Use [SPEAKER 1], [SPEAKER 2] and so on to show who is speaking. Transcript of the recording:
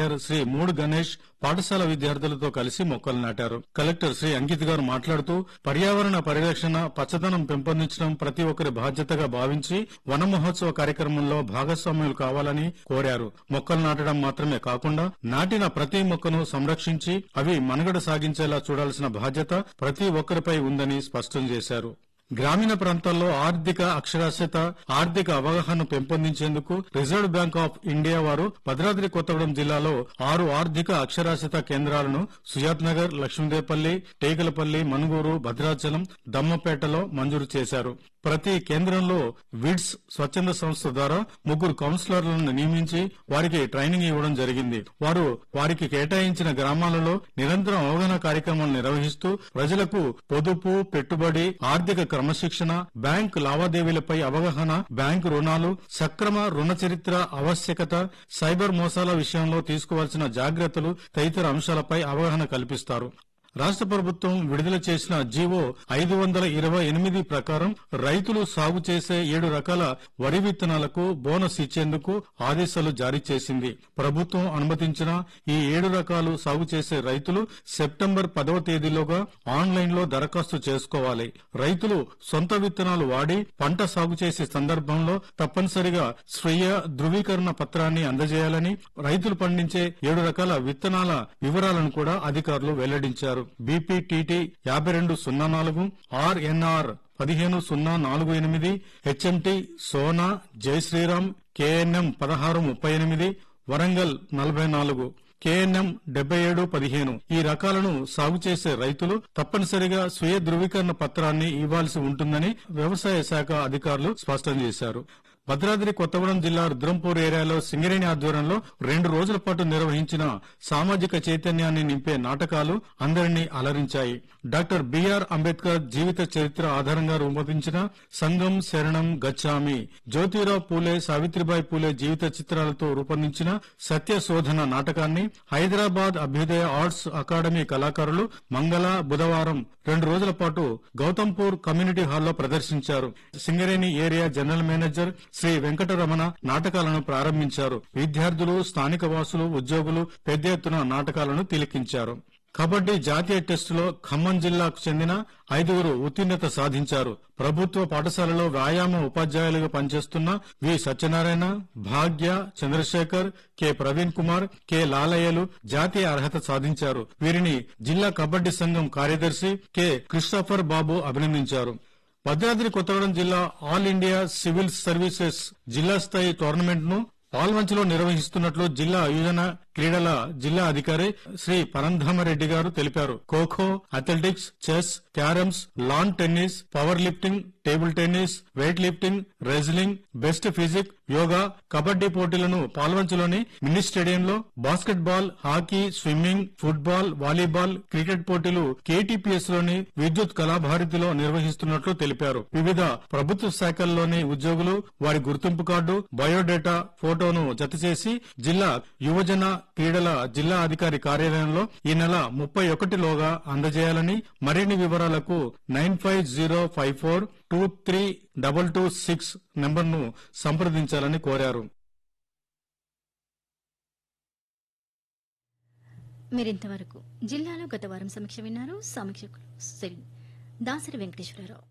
[SPEAKER 1] collector Shri మూడు గణేష్ పాఠశాల విద్యార్థులతో కలిసి మొక్కలు నాటారు కలెక్టర్ శ్రీ అంకిత్ గారు మాట్లాడుతూ పర్యావరణ పరిరక్షణ పచ్చదనం పెంపొందించడం ప్రతి ఒక్కరి బాధ్యతగా భావించి వన మహోత్సవ కార్యక్రమంలో భాగస్వాములు కావాలని కోరారు మొక్కలు నాటడం మాత్రమే కాకుండా నాటిన ప్రతి మొక్కను సంరక్షించి అవి మనుగడ సాగించేలా చూడాల్సిన బాధ్యత ప్రతి ఒక్కరిపై ఉందని స్పష్టం చేశారు గ్రామీణ ప్రాంతాల్లో ఆర్థిక అక్షరాస్యత ఆర్థిక అవగాహన పెంపొందించేందుకు రిజర్వ్ బ్యాంక్ ఆఫ్ ఇండియా వారు భద్రాద్రి కొత్తగూడెం జిల్లాలో ఆరు ఆర్థిక అక్షరాస్యత కేంద్రాలను సుజాత్ నగర్ లక్ష్మీదేపల్లి టేకలపల్లి మనుగూరు భద్రాచలం దమ్మపేటలో మంజూరు చేశారు ప్రతి కేంద్రంలో విడ్స్ స్వచ్ఛంద సంస్థ ద్వారా ముగ్గురు కౌన్సిలర్లను నియమించి వారికి ట్రైనింగ్ ఇవ్వడం జరిగింది వారు వారికి కేటాయించిన గ్రామాలలో నిరంతరం అవగాహన కార్యక్రమాలు నిర్వహిస్తూ ప్రజలకు పొదుపు పెట్టుబడి ఆర్థిక క్రమశిక్షణ బ్యాంకు లావాదేవీలపై అవగాహన బ్యాంకు రుణాలు సక్రమ రుణ చరిత్ర ఆవశ్యకత సైబర్ మోసాల విషయంలో తీసుకోవాల్సిన జాగ్రత్తలు తదితర అంశాలపై అవగాహన కల్పిస్తారు రాష్ట్ర ప్రభుత్వం విడుదల చేసిన జీవో ఐదు వందల ఇరవై ఎనిమిది ప్రకారం రైతులు సాగు చేసే ఏడు రకాల వరి విత్తనాలకు బోనస్ ఇచ్చేందుకు ఆదేశాలు జారీ చేసింది ప్రభుత్వం అనుమతించిన ఈ ఏడు రకాలు సాగు చేసే రైతులు సెప్టెంబర్ పదవ తేదీలోగా ఆన్లైన్ లో దరఖాస్తు చేసుకోవాలి రైతులు సొంత విత్తనాలు వాడి పంట సాగు చేసే సందర్భంలో తప్పనిసరిగా స్వీయ ధృవీకరణ పత్రాన్ని అందజేయాలని రైతులు పండించే ఏడు రకాల విత్తనాల వివరాలను కూడా అధికారులు వెల్లడించారు బీపీటీటీ యాభై రెండు సున్నా నాలుగు ఆర్ఎన్ఆర్ పదిహేను సున్నా నాలుగు ఎనిమిది హెచ్ఎంటి సోనా జై శ్రీరామ్ కేఎన్ఎం పదహారు ముప్పై ఎనిమిది వరంగల్ నలభై నాలుగు కేఎన్ఎం డెబ్బై ఏడు పదిహేను ఈ రకాలను సాగు చేసే రైతులు తప్పనిసరిగా స్వీయ ధృవీకరణ పత్రాన్ని ఇవ్వాల్సి ఉంటుందని వ్యవసాయ శాఖ అధికారులు స్పష్టం చేశారు భద్రాద్రి కొత్తగూడెం జిల్లా రుద్రంపూర్ ఏరియాలో సింగరేణి ఆధ్వర్యంలో రెండు రోజుల పాటు నిర్వహించిన సామాజిక చైతన్యాన్ని నింపే నాటకాలు అందరినీ అలరించాయి డాక్టర్ బిఆర్ అంబేద్కర్ జీవిత చరిత్ర ఆధారంగా రూపొందించిన సంఘం శరణం గచ్చామి జ్యోతిరావు పూలే సావిత్రిబాయి పూలే జీవిత చిత్రాలతో రూపొందించిన సత్య శోధన నాటకాన్ని హైదరాబాద్ అభ్యుదయ ఆర్ట్స్ అకాడమీ కళాకారులు మంగళ బుధవారం రెండు రోజుల పాటు గౌతంపూర్ కమ్యూనిటీ హాల్లో ప్రదర్శించారు Singareni area general manager Shri Venkataramana నాటకాలను ప్రారంభించారు విద్యార్థులు స్థానిక వాసులు ఉద్యోగులు పెద్ద ఎత్తున నాటకాలను తిలకించారు కబడ్డీ జాతీయ టెస్టులో ఖమ్మం జిల్లాకు చెందిన ఐదుగురు ఉత్తీర్ణత సాధించారు ప్రభుత్వ పాఠశాలలో వ్యాయామ ఉపాధ్యాయులుగా పనిచేస్తున్న V Satyanarayana Bhagya Chandrashekar K Praveen Kumar K లాలయ్యలు జాతీయ అర్హత సాధించారు వీరిని జిల్లా కబడ్డీ సంఘం కార్యదర్శి కె క్రిస్టఫర్ బాబు అభినందించారు భద్రాద్రి కొత్తగూడెం జిల్లా ఆల్ ఇండియా సివిల్ సర్వీసెస్ జిల్లా స్థాయి టోర్నమెంట్ ను పాల్వంచలో నిర్వహిస్తున్నట్లు జిల్లా యువజన క్రీడల జిల్లా అధికారి శ్రీ పరంధామరెడ్డి గారు తెలిపారు kho kho athletics chess carroms lawn tennis power lifting table tennis weight lifting wrestling best physique yoga kabaddi పోటీలను పాల్వంచలోని మినీ స్టేడియంలో basketball hockey swimming football volleyball cricket పోటీలు కేటీపీఎస్ లోని విద్యుత్ కళాభారతిలో నిర్వహిస్తున్నట్లు తెలిపారు వివిధ ప్రభుత్వ శాఖల్లోని ఉద్యోగులు వారి గుర్తింపు కార్డు బయోడేటా ఫోటోను జతచేసి జిల్లా యువజన క్రీడల జిల్లా అధికారి కార్యాలయంలో ఈ నెల ముప్పై ఒకటిలోగా అందజేయాలని మరిన్ని వివరాలకు nine five zero five four two three double two six నెంబర్ను సంప్రదించాలని కోరారు
[SPEAKER 2] మీరింతవరకు జిల్లాలో గత వారం సమీక్ష విన్నారు సమీక్షకులు శ్రీ దాసరి వెంకటేశ్వరరావు